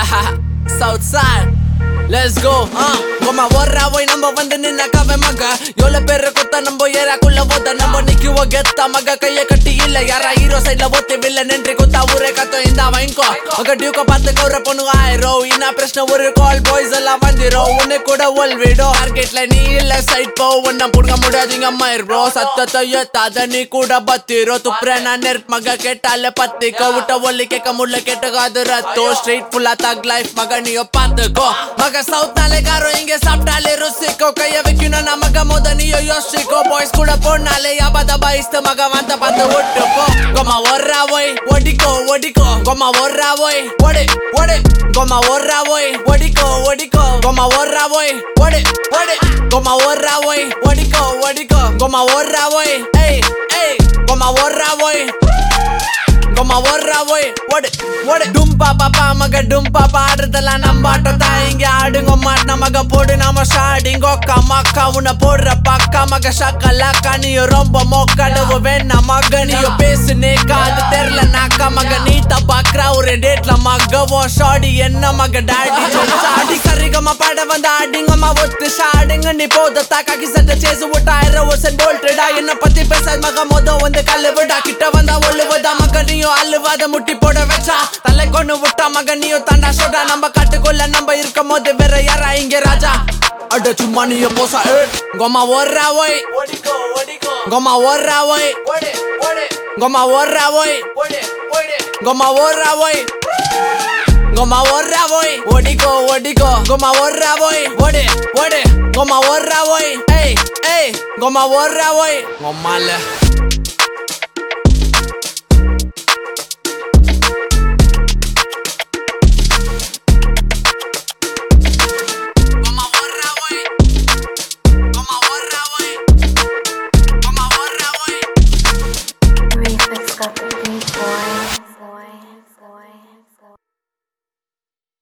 South side let's go Uma ஓடுறா போய் நம்ம வந்து நின்ன கவை மக எவ்வளவு பேரு குத்த நம்ம ஏறாக்குள்ள போத நம்ம நிக்குவோ கெத்த மக கைய கட்டி இல்ல யாரா ஹீரோ சைட்ல ஓத்தி வில்ல நின்று குத்தா ஊரே கத்தோ இந்த வாங்கிக்கோ மக டியூக்க பார்த்து கௌர பொண்ணு ஆயிரும் இன்னா பிரச்சனை ஒரு கால் பாய்ஸ் எல்லாம் வந்துரும் உன்னை கூட ஒல் விடும் டார்கெட்ல நீ இல்ல சைட் போ உன்ன புடுங்க முடியாதுங்க மயிர் ப்ரோ சத்தத்தை ஏத்தாத நீ கூட பத்திரோ துப்புற நான் நெருப் மக கேட்டாலே பத்திக்கோ விட்ட ஒல்லி கேட்க முடியல கேட்டுக்காது ரத்தோ ஸ்ட்ரெயிட் ஃபுல்லா தக் லைஃப் மக நீயோ பார்த்துக்கோ மக சவுத் நாளே காரம் இங்க சாப்பிட்டாலே ருசிக்கோ கைய வைக்கணும் நான் மக மோத நீயோ யோசிக்கோ பாய்ஸ் கூட போனாலே யாபாத பாய்ஸ்து மக வந்த பார்த்து விட்டுப்போ கொமா ஒர்ரா போய் ஒடிக்கோ ஒடிக்கோ கொமா ஒர்ரா போய் ஒடி ஒடி கொமா ஒர்ரா போய் ஒடிக்கோ ஒடிக்கோ கொமா ஒர்ரா போய் ஒடி ஒடி கொமா ஒர்ரா போய் ஒடிக்கோ ஒடிக்கோ கொமா ஒர்ரா போய் ஏய் ஏய் கொமா ஒர்ரா போய் கொம்மா ஓடுறா போய் ஓடு ஓடு டும்பா பாப்பா மக டும்பா பாடுறதெல்லாம் நம்ம ஆட்டம் தான் இங்க ஆடுங்க மாட்டின மக போடு நாம ஷாடிங்க ஒக்கா மக்கா உன்னை போடுற பக்கா மக ஷக்கலாக்கா நீயோ ரொம்ப மொக்கடவு வேணா மக நீயோ பேசுனே காது தெரியல நாக்கா மக நீட்டா பாக்குறா ஒரு டேட்ல மக ஓ ஷாடி என்ன மக டாடி சாடி சரிகமா பாட வந்த ஆடிங்கம்மா ஒத்து ஷாடுங்க நீ போத தாக்காக்கி சண்டை சேசு விட்டாயிரம் ஒரு சென் போல்ட்டுடா என்ன பத்தி பேசாத மக மொத வந்து கல்லு விடா கிட்ட வந்தா ஒல்லுவதா மக நீயோ அள்ளுவாத முட்டி போட வச்சா தலை கொண்டு விட்டா மக நீயோ தாண்டா சொடா நம்ம காட்டுக்குள்ள நம்ம இருக்கும் போது வேற யாரா இங்க ராஜா அட சும்மா நீயோ போசா கொமா ஓடுறா ஓய் கொமா ஓடுறா ஓய் கொமா ஓடுறா ஓய் கொமா ஓடுறா ஓய் Goma orra boy, odiko odiko. Goma orra boy, ode ode. Goma orra boy, hey hey. Goma orra boy, gomale.